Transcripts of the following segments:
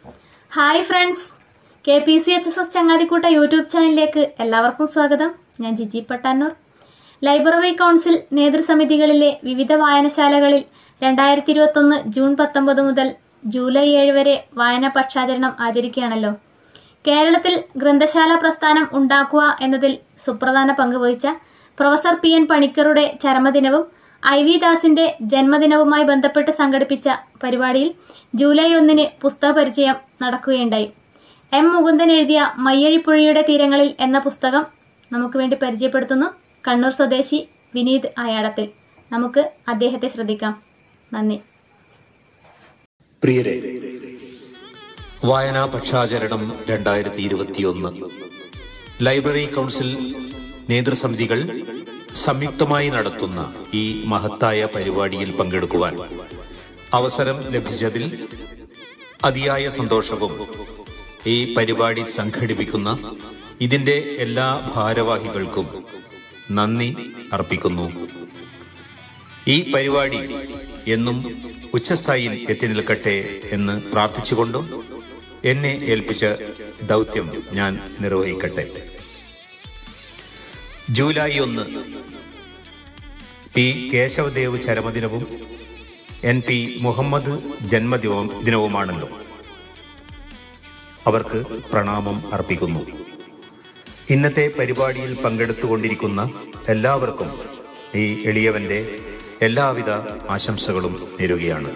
hi friends K P C H S S ചങ്ങാതിക്കൂട്ട YouTube ചാനലിലേക്ക് എല്ലാവർക്കും സ്വാഗതം ഞാൻ ജിജി പട്ടാന്നൂർ ലൈബ്രറി കൗൺസിൽ നേതൃസമിതികളിലെ വിവിധ വായനശാലകളിൽ രണ്ടായിരത്തി ഇരുപത്തൊന്ന് ജൂൺ പത്തൊമ്പത് മുതൽ ജൂലൈ ഏഴ് വരെ വായനാ പക്ഷാചരണം ആചരിക്കുകയാണല്ലോ കേരളത്തിൽ ഗ്രന്ഥശാല പ്രസ്ഥാനം ഉണ്ടാക്കുക എന്നതിൽ സുപ്രധാന പങ്ക് വഹിച്ച പ്രൊഫസർ പി എൻ പണിക്കറുടെ ചരമദിനവും ഐ വി ദാസിന്റെ ജന്മദിനവുമായി ബന്ധപ്പെട്ട് സംഘടിപ്പിച്ച പരിപാടിയിൽ ജൂലൈ ഒന്നിന് പുസ്തക പരിചയം നടക്കുകയുണ്ടായി എം മുകുന്ദൻ എഴുതിയ മയ്യഴിപ്പുഴയുടെ തീരങ്ങളിൽ എന്ന പുസ്തകം നമുക്ക് വേണ്ടി പരിചയപ്പെടുത്തുന്നു കണ്ണൂർ സ്വദേശി വിനീത് ആയാടത്തിൽ നമുക്ക് അദ്ദേഹത്തെ ശ്രദ്ധിക്കാം നന്ദി പ്രിയരെ വായനാ പക്ഷാചരണം രണ്ടായിരത്തി ഇരുപത്തിയൊന്ന് ലൈബ്രറി കൗൺസിൽ നേതൃസമിതികൾ സംയുക്തമായി നടത്തുന്ന ഈ മഹത്തായ പരിപാടിയിൽ പങ്കെടുക്കുവാൻ അവസരം ലഭിച്ചതിൽ അതിയായ സന്തോഷവും ഈ പരിപാടി സംഘടിപ്പിക്കുന്ന ഇതിന്റെ എല്ലാ ഭാരവാഹികൾക്കും നന്ദി അർപ്പിക്കുന്നു ഈ പരിപാടി എന്നും ഉച്ചസ്ഥായിയിൽ എത്തി നിൽക്കട്ടെ എന്ന് പ്രാർത്ഥിച്ചുകൊണ്ടും എന്നെ ഏൽപ്പിച്ച ദൗത്യം ഞാൻ നിർവഹിക്കട്ടെ ജൂലൈ ഒന്ന് പി കേശവദേവ് ചരമദിനവും എൻ പി മുഹമ്മദ് ജന്മദിനവും ദിനവുമാണല്ലോ അവർക്ക് പ്രണാമം അർപ്പിക്കുന്നു ഇന്നത്തെ പരിപാടിയിൽ പങ്കെടുത്തുകൊണ്ടിരിക്കുന്ന എല്ലാവർക്കും ഈ എളിയവന്റെ എല്ലാവിധ ആശംസകളും നേരുകയാണ്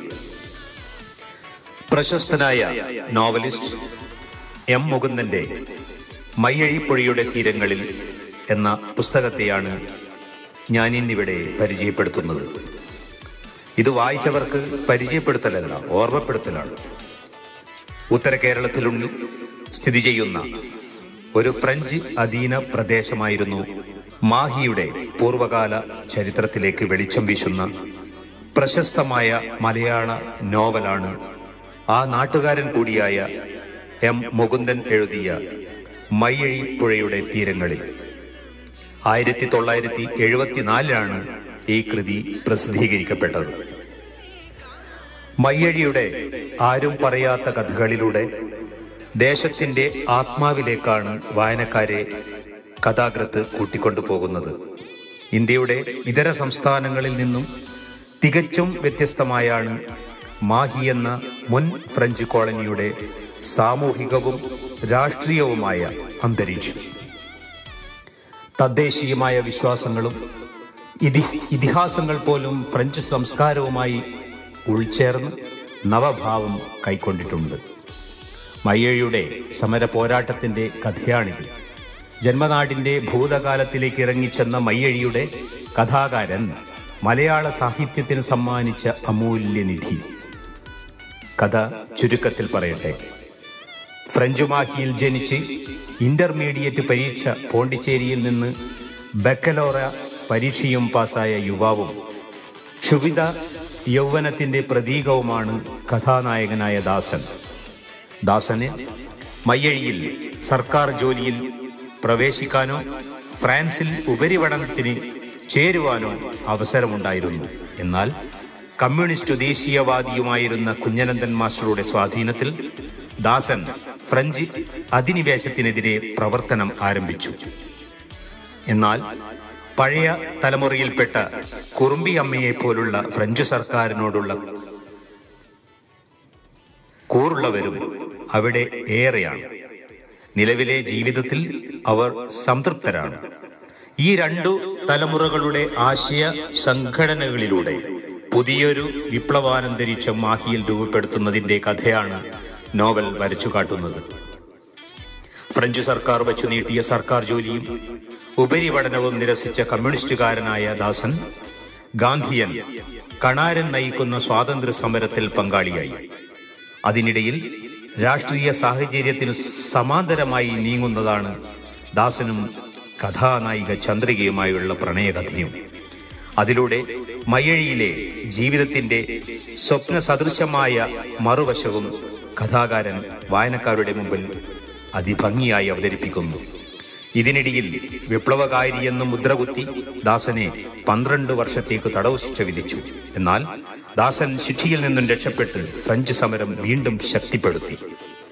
പ്രശസ്തനായ നോവലിസ്റ്റ് എം മുകുന്ദന്റെ മയ്യഴിപ്പുഴയുടെ തീരങ്ങളിൽ എന്ന പുസ്തകത്തെയാണ് ഞാൻ ഇന്നിവിടെ പരിചയപ്പെടുത്തുന്നത് ഇത് വായിച്ചവർക്ക് പരിചയപ്പെടുത്തലല്ല ഓർമ്മപ്പെടുത്തലാണ് ഉത്തര കേരളത്തിലുള്ളിൽ സ്ഥിതി ചെയ്യുന്ന ഒരു ഫ്രഞ്ച് അധീന പ്രദേശമായിരുന്നു മാഹിയുടെ പൂർവകാല ചരിത്രത്തിലേക്ക് വെളിച്ചം വീശുന്ന പ്രശസ്തമായ മലയാള നോവലാണ് ആ നാട്ടുകാരൻ കൂടിയായ എം മുകുന്ദൻ എഴുതിയ മയ്യഴി പുഴയുടെ തീരങ്ങളിൽ ആയിരത്തി തൊള്ളായിരത്തി എഴുപത്തിനാലിലാണ് ഈ കൃതി പ്രസിദ്ധീകരിക്കപ്പെട്ടത് മയ്യഴിയുടെ ആരും പറയാത്ത കഥകളിലൂടെ ദേശത്തിന്റെ ആത്മാവിലേക്കാണ് വായനക്കാരെ കഥാകൃത്ത് കൂട്ടിക്കൊണ്ടു പോകുന്നത് ഇന്ത്യയുടെ ഇതര സംസ്ഥാനങ്ങളിൽ നിന്നും തികച്ചും വ്യത്യസ്തമായാണ് മാഹി എന്ന മുൻ ഫ്രഞ്ച് കോളനിയുടെ സാമൂഹികവും രാഷ്ട്രീയവുമായ അന്തരീക്ഷം തദ്ദേശീയമായ വിശ്വാസങ്ങളും ഇതി ഇതിഹാസങ്ങൾ പോലും ഫ്രഞ്ച് സംസ്കാരവുമായി ഉൾച്ചേർന്ന് നവഭാവം കൈക്കൊണ്ടിട്ടുണ്ട് മയ്യഴിയുടെ സമര പോരാട്ടത്തിന്റെ കഥയാണിത് ജന്മനാടിന്റെ ഭൂതകാലത്തിലേക്ക് ഇറങ്ങിച്ചെന്ന മയ്യഴിയുടെ കഥാകാരൻ മലയാള സാഹിത്യത്തിന് സമ്മാനിച്ച അമൂല്യനിധി കഥ ചുരുക്കത്തിൽ പറയട്ടെ ഫ്രഞ്ച് മാഹിയിൽ ജനിച്ച് ഇന്റർമീഡിയറ്റ് പരീക്ഷ പോണ്ടിച്ചേരിയിൽ നിന്ന് ബക്കലോറ പരീക്ഷയും പാസായ യുവാവും ക്ഷുഭിത യൗവനത്തിന്റെ പ്രതീകവുമാണ് കഥാനായകനായ ദാസൻ ദാസന് മയ്യഴിയിൽ സർക്കാർ ജോലിയിൽ പ്രവേശിക്കാനോ ഫ്രാൻസിൽ ഉപരിപഠനത്തിന് ചേരുവാനോ അവസരമുണ്ടായിരുന്നു എന്നാൽ കമ്മ്യൂണിസ്റ്റ് ദേശീയവാദിയുമായിരുന്ന കുഞ്ഞനന്ദൻ മാസ്റ്ററുടെ സ്വാധീനത്തിൽ ദാസൻ ഫ്രഞ്ച് അധിനിവേശത്തിനെതിരെ പ്രവർത്തനം ആരംഭിച്ചു എന്നാൽ പഴയ തലമുറയിൽപ്പെട്ട കുറുമ്പി അമ്മയെ പോലുള്ള ഫ്രഞ്ച് സർക്കാരിനോടുള്ള കൂറുള്ളവരും അവിടെ ഏറെയാണ് നിലവിലെ ജീവിതത്തിൽ അവർ സംതൃപ്തരാണ് ഈ രണ്ടു തലമുറകളുടെ ആശയ സംഘടനകളിലൂടെ പുതിയൊരു വിപ്ലവാനന്തരീക്ഷം മാഹിയിൽ രൂപപ്പെടുത്തുന്നതിന്റെ കഥയാണ് നോവൽ വരച്ചു കാട്ടുന്നത് ഫ്രഞ്ച് സർക്കാർ വച്ചു നീട്ടിയ സർക്കാർ ജോലിയും ഉപരിപഠനവും നിരസിച്ച കമ്മ്യൂണിസ്റ്റുകാരനായ ദാസൻ ഗാന്ധിയൻ കണാരൻ നയിക്കുന്ന സ്വാതന്ത്ര്യ സമരത്തിൽ പങ്കാളിയായി അതിനിടയിൽ രാഷ്ട്രീയ സാഹചര്യത്തിന് സമാന്തരമായി നീങ്ങുന്നതാണ് ദാസനും കഥാനായിക ചന്ദ്രികയുമായുള്ള പ്രണയകഥയും അതിലൂടെ മയ്യഴിയിലെ ജീവിതത്തിന്റെ സ്വപ്ന സദൃശമായ മറുവശവും കഥാകാരൻ വായനക്കാരുടെ മുമ്പിൽ അതിഭംഗിയായി അവതരിപ്പിക്കുന്നു ഇതിനിടയിൽ വിപ്ലവകാരിയെന്ന് മുദ്രകുത്തി ദാസനെ പന്ത്രണ്ട് വർഷത്തേക്ക് തടവ് ശിക്ഷ വിധിച്ചു എന്നാൽ ദാസൻ ശിക്ഷയിൽ നിന്നും രക്ഷപ്പെട്ട് ഫ്രഞ്ച് സമരം വീണ്ടും ശക്തിപ്പെടുത്തി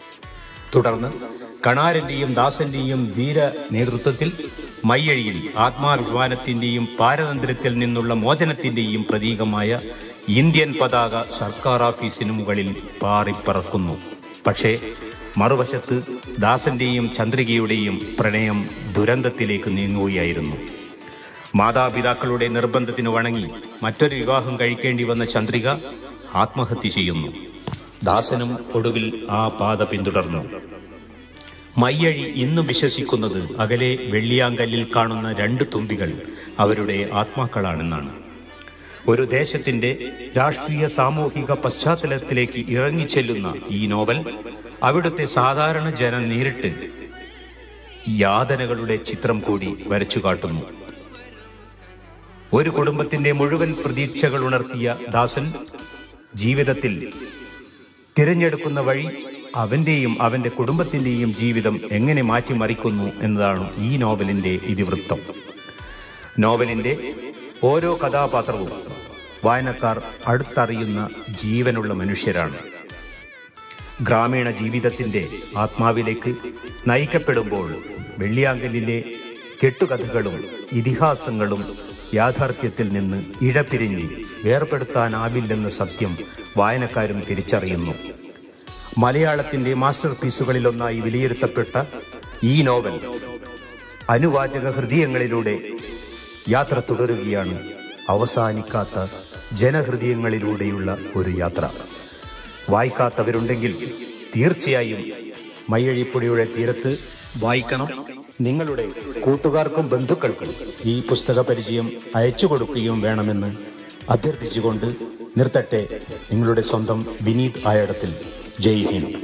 തുടർന്ന് കണാരന്റെയും ദാസന്റെയും ധീര നേതൃത്വത്തിൽ മയ്യഴിയിൽ ആത്മാഭിമാനത്തിന്റെയും പാരതന്ത്ര്യത്തിൽ നിന്നുള്ള മോചനത്തിന്റെയും പ്രതീകമായ ഇന്ത്യൻ പതാക സർക്കാർ ഓഫീസിന് മുകളിൽ പാറിപ്പറക്കുന്നു പക്ഷേ മറുവശത്ത് ദാസന്റെയും ചന്ദ്രികയുടെയും പ്രണയം ദുരന്തത്തിലേക്ക് നീങ്ങുകയായിരുന്നു മാതാപിതാക്കളുടെ നിർബന്ധത്തിന് വണങ്ങി മറ്റൊരു വിവാഹം കഴിക്കേണ്ടി വന്ന ചന്ദ്രിക ആത്മഹത്യ ചെയ്യുന്നു ദാസനും ഒടുവിൽ ആ പാത പിന്തുടർന്നു മയ്യഴി ഇന്നും വിശ്വസിക്കുന്നത് അകലെ വെള്ളിയാങ്കല്ലിൽ കാണുന്ന രണ്ട് തുമ്പികൾ അവരുടെ ആത്മാക്കളാണെന്നാണ് ഒരു ദേശത്തിന്റെ രാഷ്ട്രീയ സാമൂഹിക പശ്ചാത്തലത്തിലേക്ക് ഇറങ്ങിച്ചെല്ലുന്ന ഈ നോവൽ അവിടുത്തെ സാധാരണ ജനം നേരിട്ട് യാതനകളുടെ ചിത്രം കൂടി വരച്ചു കാട്ടുന്നു ഒരു കുടുംബത്തിന്റെ മുഴുവൻ പ്രതീക്ഷകൾ ഉണർത്തിയ ദാസൻ ജീവിതത്തിൽ തിരഞ്ഞെടുക്കുന്ന വഴി അവന്റെയും അവന്റെ കുടുംബത്തിന്റെയും ജീവിതം എങ്ങനെ മാറ്റിമറിക്കുന്നു എന്നതാണ് ഈ നോവലിന്റെ ഇതിവൃത്തം നോവലിന്റെ ഓരോ കഥാപാത്രവും വായനക്കാർ അടുത്തറിയുന്ന ജീവനുള്ള മനുഷ്യരാണ് ഗ്രാമീണ ജീവിതത്തിന്റെ ആത്മാവിലേക്ക് നയിക്കപ്പെടുമ്പോൾ വെള്ളിയാങ്കലിലെ കെട്ടുകഥകളും ഇതിഹാസങ്ങളും യാഥാർത്ഥ്യത്തിൽ നിന്ന് ഇഴപിരിഞ്ഞ് വേർപെടുത്താനാവില്ലെന്ന സത്യം വായനക്കാരും തിരിച്ചറിയുന്നു മലയാളത്തിന്റെ മാസ്റ്റർ പീസുകളിലൊന്നായി വിലയിരുത്തപ്പെട്ട ഈ നോവൽ അനുവാചക ഹൃദയങ്ങളിലൂടെ യാത്ര തുടരുകയാണ് അവസാനിക്കാത്ത ജനഹൃദയങ്ങളിലൂടെയുള്ള ഒരു യാത്ര വായിക്കാത്തവരുണ്ടെങ്കിൽ തീർച്ചയായും മയ്യഴിപ്പുഴയുടെ തീരത്ത് വായിക്കണം നിങ്ങളുടെ കൂട്ടുകാർക്കും ബന്ധുക്കൾക്കും ഈ പുസ്തക പരിചയം അയച്ചു കൊടുക്കുകയും വേണമെന്ന് അഭ്യർത്ഥിച്ചുകൊണ്ട് നിർത്തട്ടെ നിങ്ങളുടെ സ്വന്തം വിനീത് ആയടത്തിൽ ജയ് ഹിന്ദ്